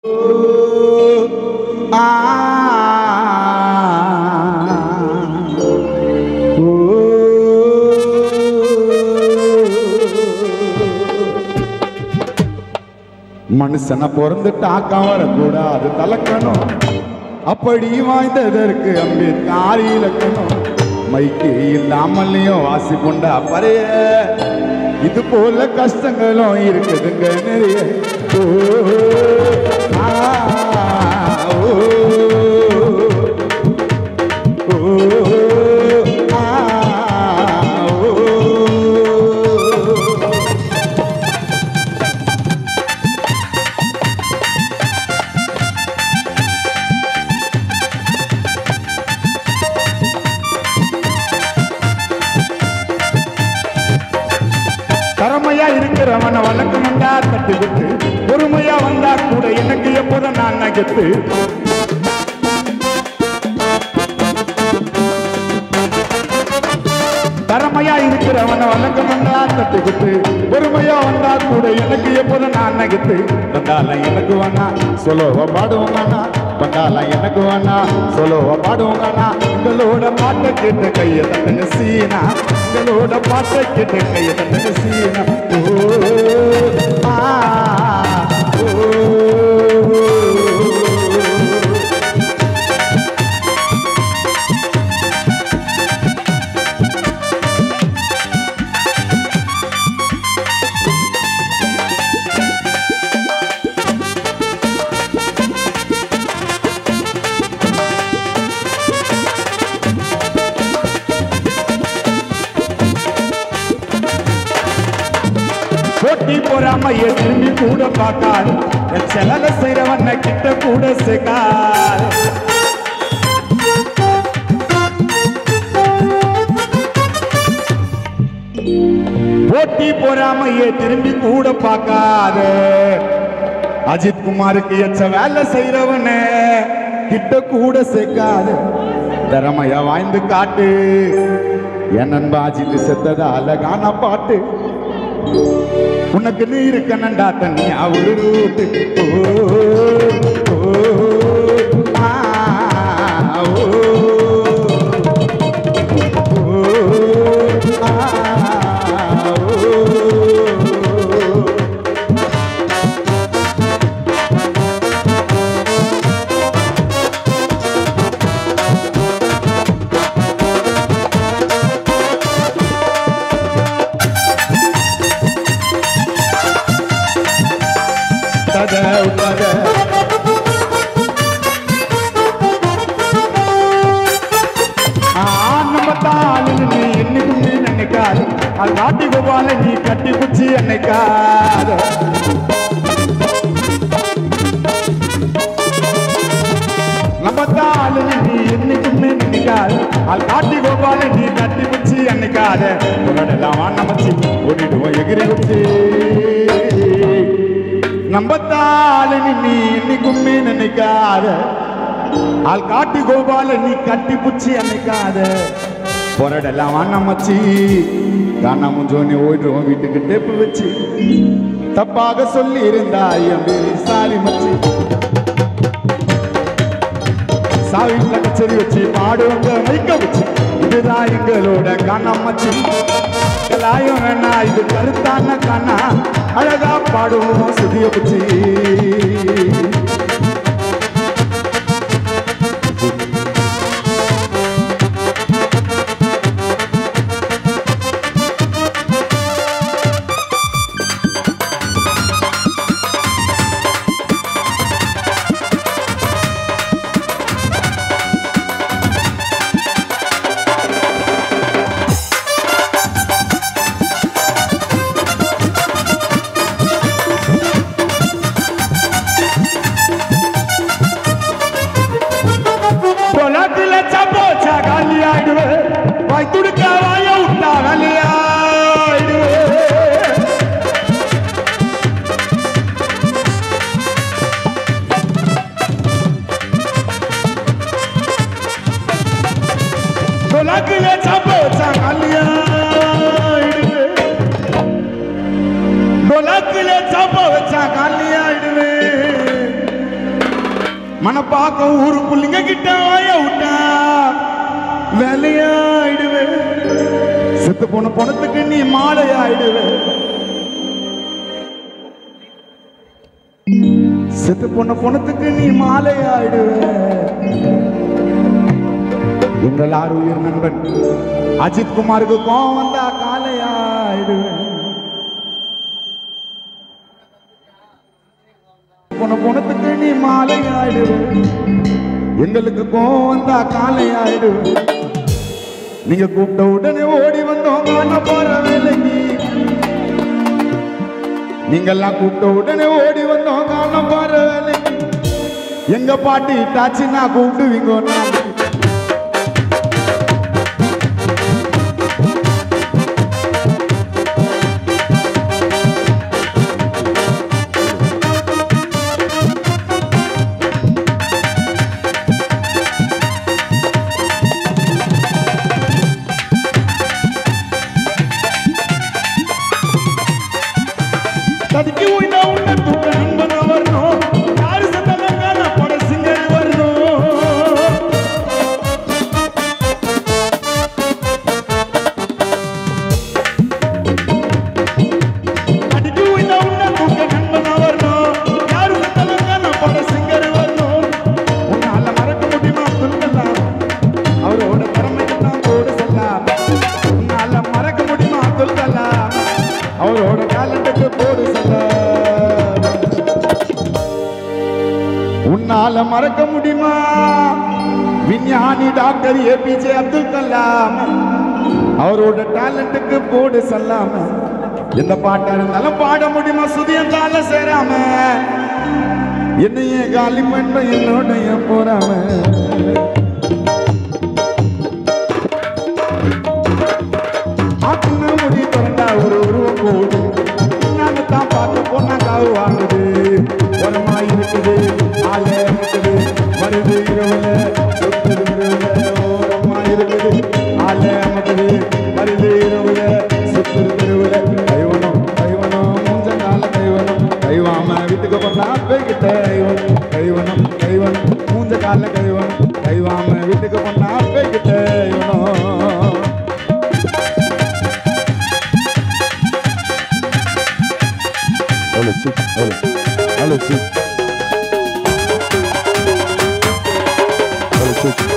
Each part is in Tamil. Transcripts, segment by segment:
மனுஷனை பிறந்துட்டாக்கா வரக்கூடாது தலக்கணும் அப்படி வாய்ந்ததற்கு அம்பேத்கார் இலக்கணம் மைக்கு இல்லாமலையும் வாசி கொண்டா பறைய இது போல கஷ்டங்களும் இருக்குதுங்க நிறைய ஓ, ஆ, ஓ, ஓ, ஆ, ஓ. திறமையா இருக்கிறவன வழக்கணுண்டா தட்டி விட்டு பொறுமையா வந்தா கூட எனக்கு எப்போதும் நான் நகத்து திறமையா இருக்கிறவன வழக்கணுண்டா தட்டி விட்டு பொறுமையா வந்தா கூட எனக்கு எப்போதும் நான் நகத்து வந்தால எனக்கு வேணா சொல்லுவ பாடுவோங்கண்ணா வந்தால எனக்கு வேணா சொல்லுவ பாடுவோங்கண்ணா உங்களோட பாட்டை கேட்ட கைய தட்டுங்க சீனா உங்களோட பாட்டை கேட்ட கைய தட்டுங்க சீனா ஓ ஆ ஓ போட்டி போறாமைய திரும்பி கூட பார்க்காது என் செலல செய்யறவன கிட்ட கூட சேர்க்காது போட்டி போறாமைய திரும்பி கூட பார்க்காத அஜித் குமாருக்கு எச்ச வேலை செய்யறவன கிட்ட கூட சேர்க்காது திறமையா வாய்ந்து காட்டு என் நண்பா அஜித் செத்ததா அழகான பாட்டு உனக்கு நீ இருக்க நண்டா தண்ணி அவரு ரூட்டு ஓ, ஓ, ஆ, ஓ, ஓ, ஆ, ஓ. தத தத ஆனமத்தால் நீ என்னைக்கும் நீ நினைக்காது அது காட்டி கோபால நீ கட்டி குச்சி என்னைக்காது நம்பத்தால் நீ என்னைக்கும் நீ நினைக்காது அது காட்டி கோபால நீ கட்டி குச்சி என்னைக்காத உடனெல்லாம் நமச்சி ஓடிடுவோம் எகிரி குச்சி நம்பத்தால் நீ என்னைக்கும் நீ நினைக்காத ஆள் காட்டி கோபால நீ கட்டி புச்சி அன்னைக்காத பொரடெல்லாம் வாண்ண மச்சி காணா முஞ்சோனி ஓடுறோம் வீட்டுக்கு டேப்பு வச்சு தப்பாக சொல்லி இருந்தா சாரி மச்சி சாவில கச்சேரி வச்சு பாடுவங்க வைக்க வச்சு இதுதான் எங்களோட காணாம மச்சி கலாயம் வேணா இது கருத்தான காணா அழகா பாடுவோம் சுதிய வச்சு பொலத்துல சப்போச்சா காலி ஆயிடுவே வாய் துடுக்க வாய விட்டா வேலையாயிடுவே பொலத்துல சப்போச்சா காலி ஆயிடுவே பொலத்துல சப்போச்சா காலி ஆயிடுவே மனப்பாக்க ஊரு புள்ளிங்க கிட்ட ஆய விட்டா வேலையாயிடுவே செத்து போன பணத்துக்கு நீ மாலையாயிடுவே செத்து போன பணத்துக்கு நீ மாலையாயிடுவே எங்கள் ஆறு உயிர் நண்பன் அஜித் குமாருக்கு கோவம் வந்தா காலையாயிடுவேன் போன போனத்துக்கு நீ மாலை ஆயிடுவே எங்களுக்கு கோவம் வந்தா காலை ஆயிடுவே நீங்க கூப்பிட்ட உடனே ஓடி வந்தோம் காண போற வேலைக்கு நீங்கெல்லாம் கூப்பிட்ட உடனே ஓடி வந்தோம் காண போற வேலைக்கு எங்க பாட்டி டாச்சு நான் கூப்பிடுவீங்க நாளைக்கு. தடுக்கி உயினா உன்னை தூக்க நண்பனா வரணும் யாரு சத்தலங்கான பட சிங்கர் வரணும் தடுக்கி உயினா உன்னை தூக்க நண்பனா வரணும் யாரு சத்தலங்கான பட சிங்கர் வரணும் உன்னால மறக்க முடியுமா சொல்லலாம் அவரோட திறமைக்கு தான் போடு செல்லாம் உன்னால மறக்க முடியுமா சொல்லலாம் அவரோட டேலண்ட்டுக்கு போடு செல்லாம் உன்னால மறக்க முடியுமா விஞ்ஞானி டாக்டர் ஏபிஜே அப்துல் கலாம் அவரோட டேலண்ட்டுக்கு போடு செல்லாம எந்த பாட்டா இருந்தாலும் பாட முடியுமா சுதியம் தால சேராம என்னையே காலி பண்ண என்னோடைய போறாம ஆக்குன முடி திறந்தா ஒரு உருவம் போடு நான் தான் பார்த்து போனா காவு வாங்குது உரமா இருக்குது ஆள இருக்குது வருது இரவுல சுத்துது இரவுல ஓரமா இருக்குது ஆள அமைக்குது வருது இரவுல சுத்துது தெருவுல கைவனம் கைவனம் மூஞ்ச கால கைவனம் கைவாம வீட்டுக்கு போனா போய்கிட்ட கைவனம் கைவனம் கைவனம் மூஞ்ச கால கைவனம் கைவாம வீட்டுக்கு போனா போய்கிட்ட கைவனம் Olha, Chico, olha. Olha, Chico. Olha, Chico.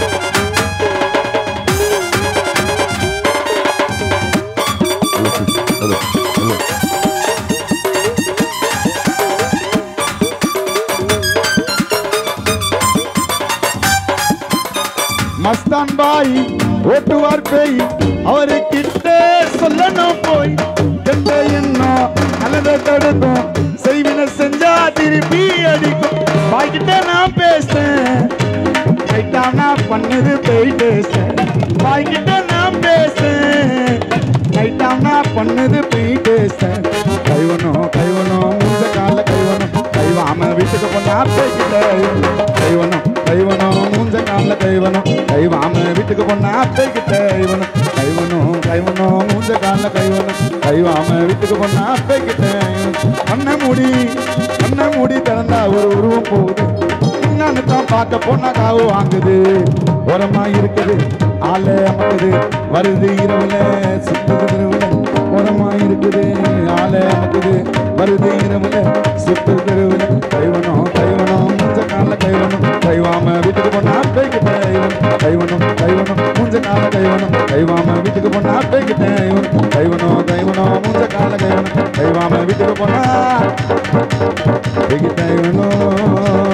Olha, Chico, olha, olha. Mastan பாய் ஓட்டுவார் பேய் அவருக்கிட்ட சொல்லணும் போய் எந்த எண்ணம் நல்லதை தடுக்கும் செய்வின செஞ்சா திருப்பி அடிக்கும் பாய்கிட்ட நான் பேசுறேன் ரைட்டா நான் பண்ணது பேய் பேசுறேன் பாய்கிட்ட நான் பேசுறேன் ரைட்டா நான் பண்ணது பேய் பேசுறேன் கைவனும் கைவனும் மூஞ்ச கால கைவனும் கைவாம வீட்டுக்கு போனா பேய்கிட்ட கைவனும் கைவனும் மூஞ்ச கால கைவனும் கைவாம வீட்டுக்கு போனா பேய்கிட்ட கைவனும் கைவனும் கைவனும் மூஞ்ச கால கைவனும் கைவாம வீட்டுக்கு போனா பேய்கிட்ட கண்ண மூடி கண்ண மூடி திறந்தா ஒரு உருவம் போகுது என்னன்னு தான் பார்க்க போனா காவு வாங்குது உரமா இருக்குது ஆளே அமக்குது வருது இரவுல சுத்துது தெருவுல உரமா இருக்குது ஆளே அமக்குது வருது இரவுல சுத்து தெருவுல கைவனம் கைவனம் மூஞ்ச கால கைவனம் கைவாம வீட்டுக்கு போனா பேய்க்கு கைவனம் கைவனம் கைவனம் மூஞ்ச கால கைவனம் கைவாம வீட்டுக்கு போனா பேய்க்கு கைவனம் கைவனம் கைவனம் மூஞ்ச கால கைவனம் கைவாம வீட்டுக்கு போனா பேய்க்கு கைவனம்